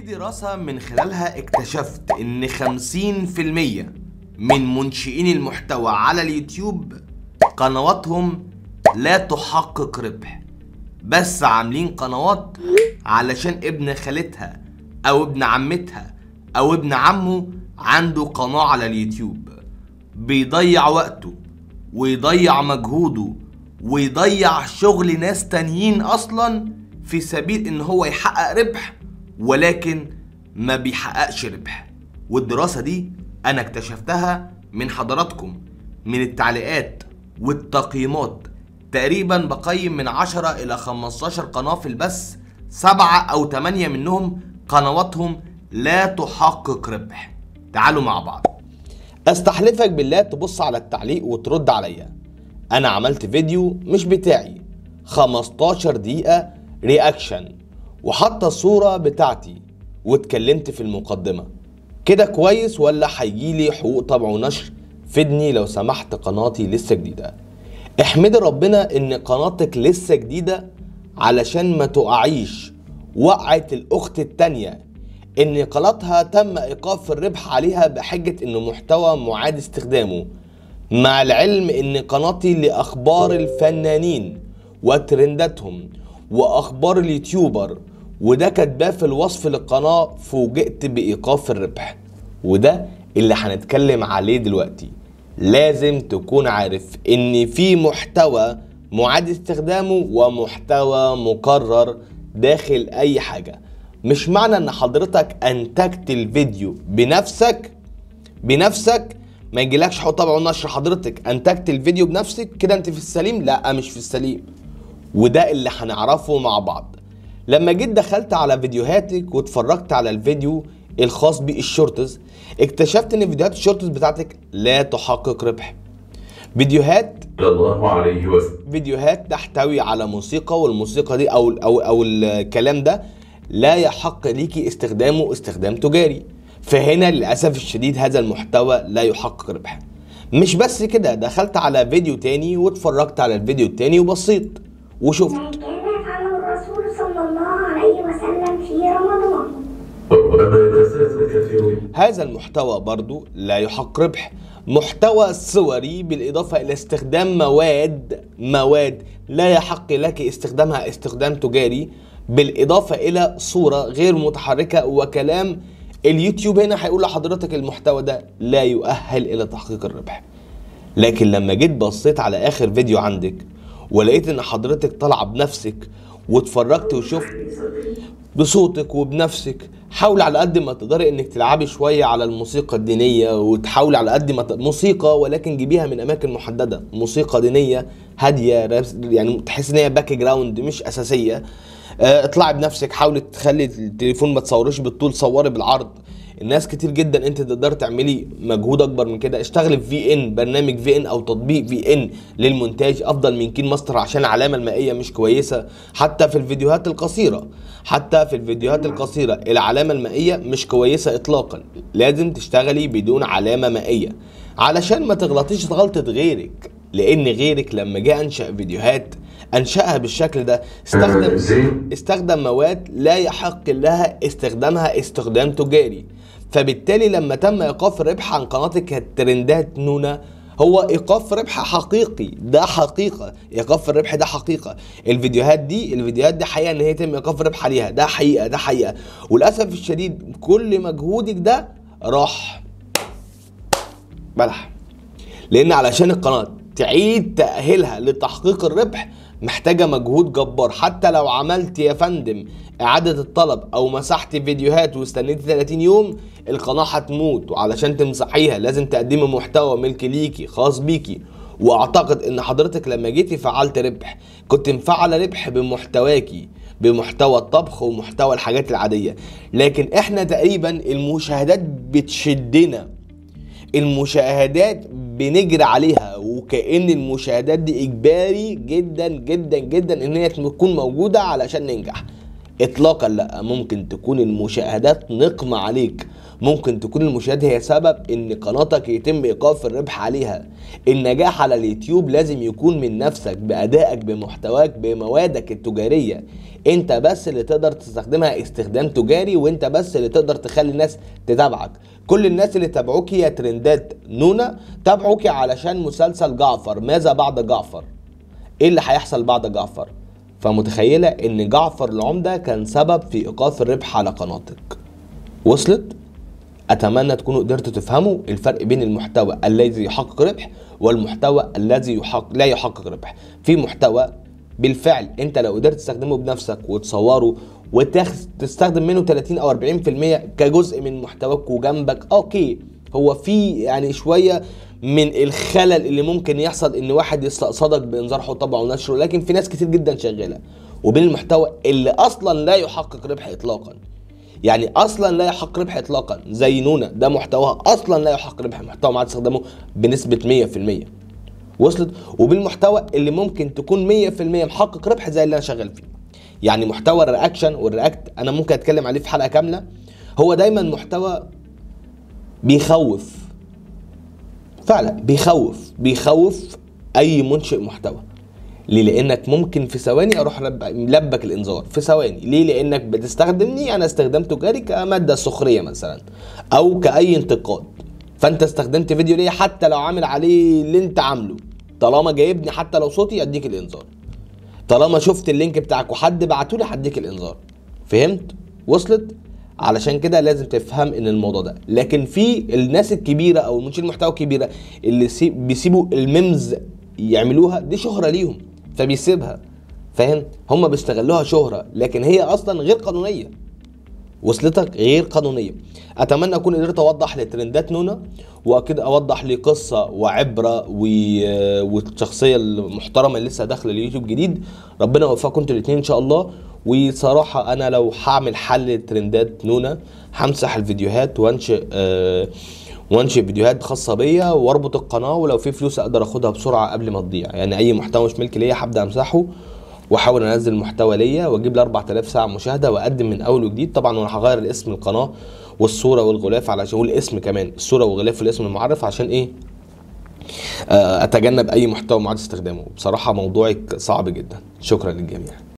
دراسة من خلالها اكتشفت ان 50% من منشئين المحتوى على اليوتيوب قنواتهم لا تحقق ربح بس عاملين قنوات علشان ابن خالتها او ابن عمتها او ابن عمه عنده قناة على اليوتيوب بيضيع وقته ويضيع مجهوده ويضيع شغل ناس تانيين اصلا في سبيل ان هو يحقق ربح ولكن ما بيحققش ربح والدراسة دي انا اكتشفتها من حضراتكم من التعليقات والتقييمات تقريبا بقيم من 10 الى 15 قناة في البث سبعة او تمانية منهم قنواتهم لا تحقق ربح تعالوا مع بعض استحلفك بالله تبص على التعليق وترد عليا انا عملت فيديو مش بتاعي 15 دقيقة رياكشن وحتى الصورة بتاعتي واتكلمت في المقدمة كده كويس ولا هيجيلي حقوق طبع ونشر فدني لو سمحت قناتي لسه جديدة احمدي ربنا ان قناتك لسه جديدة علشان ما تقعيش وقعت الاخت التانية ان قناتها تم ايقاف الربح عليها بحجة انه محتوى معاد استخدامه مع العلم ان قناتي لاخبار الفنانين وترنداتهم واخبار اليوتيوبر وده كاتباه في الوصف للقناة فوجئت بايقاف الربح وده اللي هنتكلم عليه دلوقتي لازم تكون عارف ان في محتوى معاد استخدامه ومحتوى مكرر داخل اي حاجة مش معنى ان حضرتك انتجت الفيديو بنفسك بنفسك ما يجيلكش حقوق طبع ونشر حضرتك انتجت الفيديو بنفسك كده انت في السليم لا مش في السليم وده اللي هنعرفه مع بعض لما جيت دخلت على فيديوهاتك واتفرجت على الفيديو الخاص بالشورتز اكتشفت ان فيديوهات الشورتز بتاعتك لا تحقق ربح فيديوهات صلى الله عليه وسلم فيديوهات تحتوي على موسيقى والموسيقى دي او او او الكلام ده لا يحق ليكي استخدامه استخدام تجاري فهنا للاسف الشديد هذا المحتوى لا يحقق ربح مش بس كده دخلت على فيديو تاني واتفرجت على الفيديو التاني وبصيت وشفت ما كان يفعله الرسول صلى الله عليه وسلم في رمضان وربما يتساءل كثيرون هذا المحتوى برضو لا يحقق ربح محتوى صوري بالإضافة إلى استخدام مواد مواد لا يحق لك استخدامها استخدام تجاري بالإضافة إلى صورة غير متحركة وكلام اليوتيوب هنا هيقول لحضرتك المحتوى ده لا يؤهل إلى تحقيق الربح لكن لما جيت بصيت على آخر فيديو عندك ولقيت إن حضرتك طالعة بنفسك واتفرجت وشفت بصوتك وبنفسك حاول على قد ما تقدري انك تلعبي شويه على الموسيقى الدينيه وتحاولي على قد ما ت... موسيقى ولكن جيبيها من اماكن محدده موسيقى دينيه هاديه رابس يعني تحس ان هي باك جراوند مش اساسيه آه، اطلعي بنفسك حاولي تخلي التليفون ما تصوريش بالطول صوري بالعرض الناس كتير جدا انت تقدر تعملي مجهود اكبر من كده اشتغلي في في ان برنامج في ان او تطبيق في ان للمونتاج افضل من كين ماستر عشان العلامه المائيه مش كويسه حتى في الفيديوهات القصيره حتى في الفيديوهات القصيره العلامه المائيه مش كويسه اطلاقا لازم تشتغلي بدون علامه مائيه علشان ما تغلطيش غلطه غيرك لان غيرك لما جه انشا فيديوهات انشاها بالشكل ده آه، استخدم زين استخدم مواد لا يحق لها استخدامها استخدام تجاري فبالتالي لما تم ايقاف الربح عن قناتك الترندات نونا هو ايقاف ربح حقيقي ده حقيقه ايقاف الربح ده حقيقه الفيديوهات دي الفيديوهات دي حقيقه ان هي يتم ايقاف الربح عليها ده حقيقه ده حقيقه وللاسف الشديد كل مجهودك ده راح بلح لان علشان القناه تعيد تاهيلها لتحقيق الربح محتاجه مجهود جبار حتى لو عملت يا فندم اعاده الطلب او مسحت فيديوهات واستنيت 30 يوم القناه هتموت وعلشان تمسحيها لازم تقدمي محتوى ملك ليكي خاص بيكي واعتقد ان حضرتك لما جيتي فعلت ربح كنت مفعله ربح بمحتواكي بمحتوى الطبخ ومحتوى الحاجات العاديه لكن احنا تقريبا المشاهدات بتشدنا المشاهدات بنجري عليها وكأن المشاهدات دي إجباري جدا جدا جدا إن هي تكون موجودة علشان ننجح إطلاقا لا ممكن تكون المشاهدات نقمة عليك ممكن تكون المشاهدة هي سبب إن قناتك يتم إيقاف الربح عليها النجاح على اليوتيوب لازم يكون من نفسك بأدائك بمحتواك بموادك التجارية انت بس اللي تقدر تستخدمها استخدام تجاري وانت بس اللي تقدر تخلي الناس تتابعك كل الناس اللي تابعوكي يا ترندات نونا تابعوكي علشان مسلسل جعفر ماذا بعد جعفر ايه اللي هيحصل بعد جعفر فمتخيله ان جعفر العمده كان سبب في ايقاف الربح على قناتك وصلت اتمنى تكونوا قدرتوا تفهموا الفرق بين المحتوى الذي يحقق ربح والمحتوى الذي يحقق لا يحقق ربح في محتوى بالفعل انت لو قدرت تستخدمه بنفسك وتصوره وتستخدم منه 30 او 40% كجزء من محتواك وجنبك اوكي هو في يعني شويه من الخلل اللي ممكن يحصل ان واحد يستقصدك بانذار حط طبعه ونشره لكن في ناس كتير جدا شغاله وبين المحتوى اللي اصلا لا يحقق ربح اطلاقا يعني اصلا لا يحقق ربح اطلاقا زي نونا ده محتواها اصلا لا يحقق ربح محتوى ما تستخدمه بنسبه 100% وصلت وبالمحتوى اللي ممكن تكون 100% محقق ربح زي اللي انا شغال فيه يعني محتوى الرياكشن والرياكت انا ممكن اتكلم عليه في حلقه كامله هو دايما محتوى بيخوف فعلا بيخوف بيخوف اي منشئ محتوى ليه لانك ممكن في ثواني اروح رب- ملبك الانذار في ثواني ليه لانك بتستخدمني انا استخدام تجاري كماده سخريه مثلا او كاي انتقاد فانت استخدمت فيديو ليا حتى لو عامل عليه اللي انت عامله طالما جايبني حتى لو صوتي اديك الانذار طالما شفت اللينك بتاعك وحد بعتولي هديك الانذار فهمت وصلت علشان كده لازم تفهم ان الموضوع ده لكن في الناس الكبيره او المنشئين المحتوى الكبيره اللي سي- بيسيبوا الميمز يعملوها دي شهره ليهم فبيسيبها فاهم هم بيستغلوها شهره لكن هي اصلا غير قانونيه وصلتك غير قانونيه اتمنى اكون قدرت اوضح لترندات نونا واكيد اوضح لي قصه وعبره و... والشخصيه المحترمه اللي لسه داخله اليوتيوب جديد ربنا يوفقكم انتوا الاثنين ان شاء الله وصراحه انا لو هعمل حل لترندات نونا همسح الفيديوهات وانشئ آه وانشئ فيديوهات خاصه بيا واربط القناه ولو في فلوس اقدر اخدها بسرعه قبل ما تضيع يعني اي محتوى مش ملك ليا هبدا امسحه واحاول انزل محتوى ليا واجيب لي 4000 ساعه مشاهده واقدم من اول وجديد طبعا وانا هغير الاسم القناه والصوره والغلاف علشان والاسم كمان الصوره والغلاف والاسم المعرف عشان ايه آه، اتجنب اي محتوى معاد استخدامه بصراحه موضوعك صعب جدا شكرا للجميع